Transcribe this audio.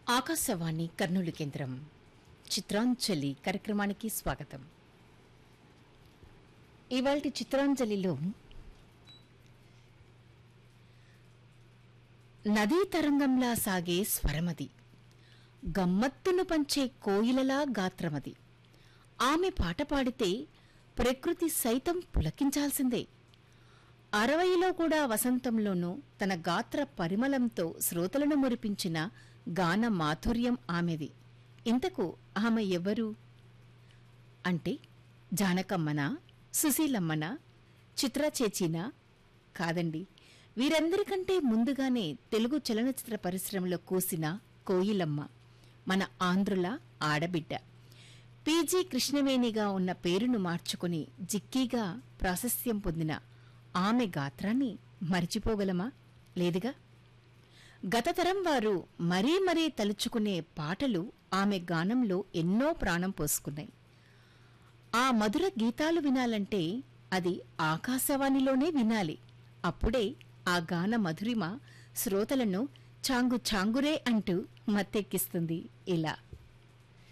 ఆకాశవాణి కర్నూలు కేంద్రం చిత్రాంజలి కార్యక్రమానికి స్వాగతం ఇవాళ చిత్రాంజలిలో నదీ తరంగంలా సాగే స్వరమది గమ్మత్తును పంచే కోయిలలా గాత్రమది ఆమె పాట పాడితే ప్రకృతి సైతం పులకించాల్సిందే అరవైలో కూడా వసంతంలోనూ తన గాత్ర పరిమళంతో శ్రోతలను మురిపించిన గాన మాధుర్యం ఆమెది ఇంతకు ఆమె ఎవరు అంటే జానకమ్మనా సుశీలమ్మనా చిత్రచేచీనా కాదండి వీరందరికంటే ముందుగానే తెలుగు చలనచిత్ర పరిశ్రమలో కూసిన కోయిలమ్మ మన ఆంధ్రుల ఆడబిడ్డ పీజీ కృష్ణవేణిగా ఉన్న పేరును మార్చుకుని జిక్కీగా ప్రాశస్త్యం పొందిన ఆమె గాత్రాన్ని మరిచిపోగలమా లేదుగా గత తరం వారు మరీ మరీ తలుచుకునే పాటలు ఆమె గానంలో ఎన్నో ప్రాణం పోసుకున్నాయి ఆ మధుర గీతాలు వినాలంటే అది ఆకాశవాణిలోనే వినాలి అప్పుడే ఆ గాన మధురిమ శ్రోతలను చాంగు చాంగురే అంటూ మత్తెక్కిస్తుంది ఇలా